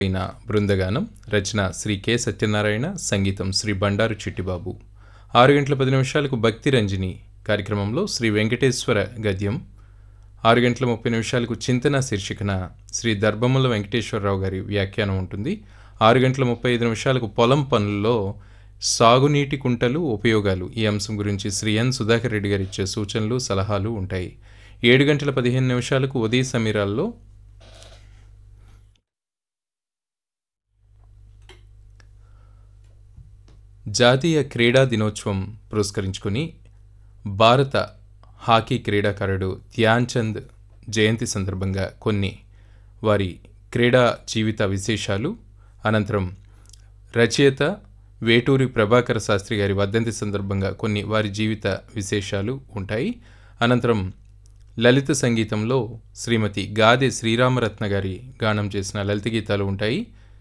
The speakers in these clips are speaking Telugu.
అయిన బృందగానం రచన శ్రీ కె సత్యనారాయణ సంగీతం శ్రీ బండారు చిట్టిబాబు ఆరు గంటల పది నిమిషాలకు భక్తి రంజని కార్యక్రమంలో శ్రీ వెంకటేశ్వర గద్యం ఆరు గంటల ముప్పై నిమిషాలకు చింతన శీర్షికన శ్రీ దర్భముల వెంకటేశ్వరరావు గారి వ్యాఖ్యానం ఉంటుంది ఆరు గంటల ముప్పై ఐదు నిమిషాలకు పొలం పనుల్లో సాగునీటి కుంటలు ఉపయోగాలు ఈ అంశం గురించి శ్రీ ఎన్ సుధాకర్ రెడ్డి గారు ఇచ్చే సూచనలు సలహాలు ఉంటాయి ఏడు గంటల పదిహేను నిమిషాలకు ఉదయ సమీరాల్లో జాతీయ క్రీడా దినోత్సవం పురస్కరించుకొని భారత హాకీ క్రీడాకారుడు ధ్యాన్ చంద్ జయంతి సందర్భంగా కొన్ని వారి క్రీడా జీవిత విశేషాలు అనంతరం రచయిత వేటూరి ప్రభాకర శాస్త్రి గారి వర్ధంతి సందర్భంగా కొన్ని వారి జీవిత విశేషాలు ఉంటాయి అనంతరం లలిత సంగీతంలో శ్రీమతి గాదె శ్రీరామరత్న గారి గానం చేసిన లలిత గీతాలు ఉంటాయి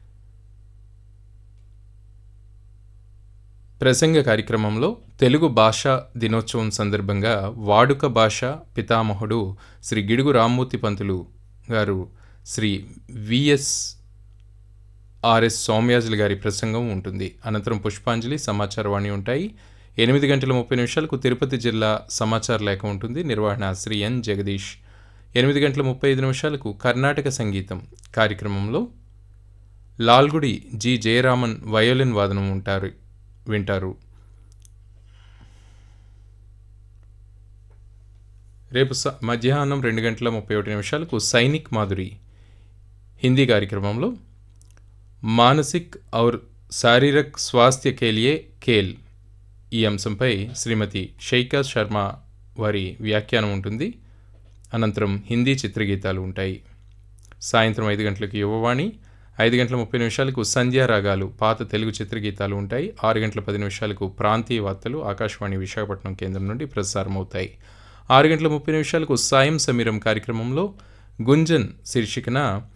ప్రసంగ కార్యక్రమంలో తెలుగు భాషా దినోత్సవం సందర్భంగా వాడుక భాష పితామహుడు శ్రీ గిడుగు రామ్మూర్తి పంతులు గారు శ్రీ విఎస్ ఆర్ఎస్ సౌమ్యాజులు గారి ప్రసంగం ఉంటుంది అనంతరం పుష్పాంజలి సమాచారవాణి ఉంటాయి ఎనిమిది గంటల ముప్పై నిమిషాలకు తిరుపతి జిల్లా సమాచార లేఖ ఉంటుంది నిర్వహణ శ్రీ ఎన్ జగదీష్ ఎనిమిది గంటల ముప్పై ఐదు నిమిషాలకు కర్ణాటక సంగీతం కార్యక్రమంలో లాల్గుడి జి జయరామన్ వయోలిన్ వాదనం ఉంటారు వింటారు రేపు స మధ్యాహ్నం రెండు గంటల ముప్పై ఒకటి నిమిషాలకు సైనిక్ మాధురి హిందీ కార్యక్రమంలో మానసిక్ ఔర్ శారీరక్ స్వాస్థ్య కేలియే ఖేల్ ఈ అంశంపై శ్రీమతి షైకా శర్మ వారి వ్యాఖ్యానం ఉంటుంది అనంతరం హిందీ చిత్రగీతాలు ఉంటాయి సాయంత్రం ఐదు గంటలకు యువవాణి ఐదు గంటల ముప్పై నిమిషాలకు సంధ్యా రాగాలు పాత తెలుగు చిత్రగీతాలు ఉంటాయి ఆరు గంటల పది నిమిషాలకు ప్రాంతీయ వార్తలు ఆకాశవాణి విశాఖపట్నం కేంద్రం నుండి ప్రసారం అవుతాయి ఆరు గంటల ముప్పై నిమిషాలకు సాయం సమీరం కార్యక్రమంలో గుంజన్ శీర్షికన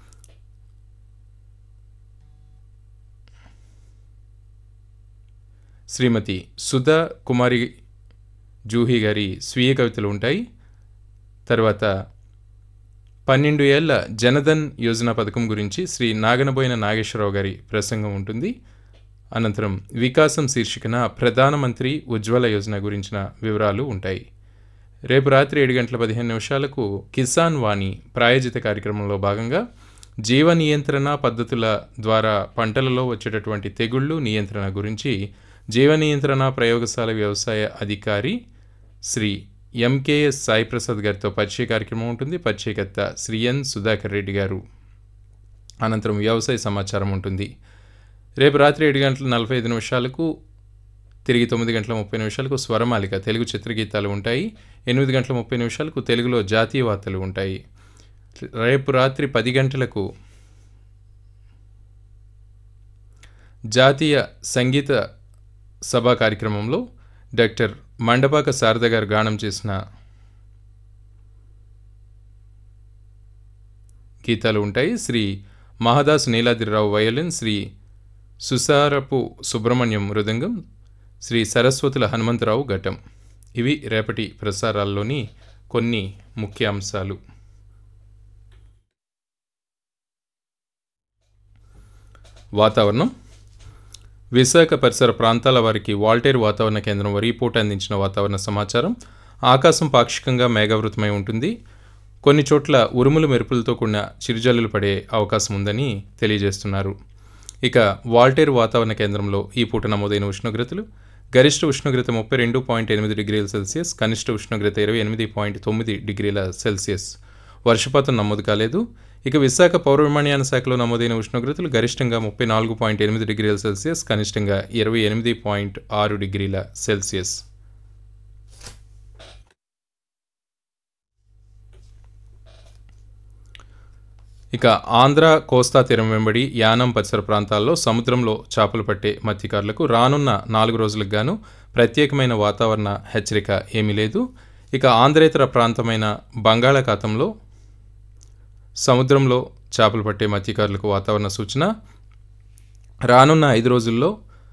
శ్రీమతి సుధా కుమారి జూహి గారి స్వీయ కవితలు ఉంటాయి తర్వాత పన్నెండు ఏళ్ల జనధన్ యోజన పథకం గురించి శ్రీ నాగనబోయిన నాగేశ్వరరావు గారి ప్రసంగం ఉంటుంది అనంతరం వికాసం శీర్షికన ప్రధానమంత్రి ఉజ్వల యోజన గురించిన వివరాలు ఉంటాయి రేపు రాత్రి ఏడు గంటల పదిహేను నిమిషాలకు కిసాన్ వాణి ప్రాయోజిత కార్యక్రమంలో భాగంగా జీవ నియంత్రణ పద్ధతుల ద్వారా పంటలలో వచ్చేటటువంటి తెగుళ్ళు నియంత్రణ గురించి జీవ నియంత్రణ ప్రయోగశాల వ్యవసాయ అధికారి శ్రీ ఎంకేఎస్ సాయి ప్రసాద్ గారితో పరిచయ కార్యక్రమం ఉంటుంది పరిచయకర్త శ్రీ ఎన్ సుధాకర్ రెడ్డి గారు అనంతరం వ్యవసాయ సమాచారం ఉంటుంది రేపు రాత్రి ఏడు గంటల నలభై ఐదు నిమిషాలకు తిరిగి తొమ్మిది గంటల ముప్పై నిమిషాలకు స్వరమాలిక తెలుగు చిత్రగీతాలు ఉంటాయి ఎనిమిది గంటల ముప్పై నిమిషాలకు తెలుగులో జాతీయ వార్తలు ఉంటాయి రేపు రాత్రి పది గంటలకు జాతీయ సంగీత సభ కార్యక్రమంలో డాక్టర్ మండపాక శారద గారు గానం చేసిన గీతాలు ఉంటాయి శ్రీ మహదాస్ నీలాద్రిరావు వయోలిన్ శ్రీ సుసారపు సుబ్రహ్మణ్యం మృదంగం శ్రీ సరస్వతుల హనుమంతరావు ఘటం ఇవి రేపటి ప్రసారాల్లోని కొన్ని ముఖ్య అంశాలు వాతావరణం విశాఖ పరిసర ప్రాంతాల వారికి వాల్టేర్ వాతావరణ కేంద్రం వారి పూట అందించిన వాతావరణ సమాచారం ఆకాశం పాక్షికంగా మేఘావృతమై ఉంటుంది కొన్ని చోట్ల ఉరుములు మెరుపులతో కూడిన చిరుజల్లులు పడే అవకాశం ఉందని తెలియజేస్తున్నారు ఇక వాల్టేర్ వాతావరణ కేంద్రంలో ఈ పూట నమోదైన ఉష్ణోగ్రతలు గరిష్ట ఉష్ణోగ్రత ముప్పై రెండు పాయింట్ ఎనిమిది డిగ్రీల సెల్సియస్ కనిష్ట ఉష్ణోగ్రత ఇరవై ఎనిమిది పాయింట్ తొమ్మిది డిగ్రీల సెల్సియస్ వర్షపాతం నమోదు కాలేదు ఇక విశాఖ పౌర విమానయాన శాఖలో నమోదైన ఉష్ణోగ్రతలు గరిష్టంగా ముప్పై నాలుగు పాయింట్ ఎనిమిది డిగ్రీల సెల్సియస్ కనిష్టంగా ఇరవై ఎనిమిది పాయింట్ ఆరు డిగ్రీల సెల్సియస్ ఇక ఆంధ్ర కోస్తా తీరం వెంబడి యానం పరిసర ప్రాంతాల్లో సముద్రంలో చేపలు పట్టే మత్స్యకారులకు రానున్న నాలుగు రోజులకు గాను ప్రత్యేకమైన వాతావరణ హెచ్చరిక ఏమీ లేదు ఇక ఆంధ్రేతర ప్రాంతమైన బంగాళాఖాతంలో సముద్రంలో చేపలు పట్టే మత్స్యకారులకు వాతావరణ సూచన రానున్న ఐదు రోజుల్లో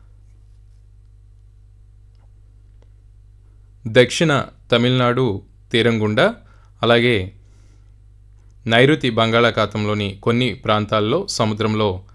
దక్షిణ తమిళనాడు తీరం గుండా అలాగే నైరుతి బంగాళాఖాతంలోని కొన్ని ప్రాంతాల్లో సముద్రంలో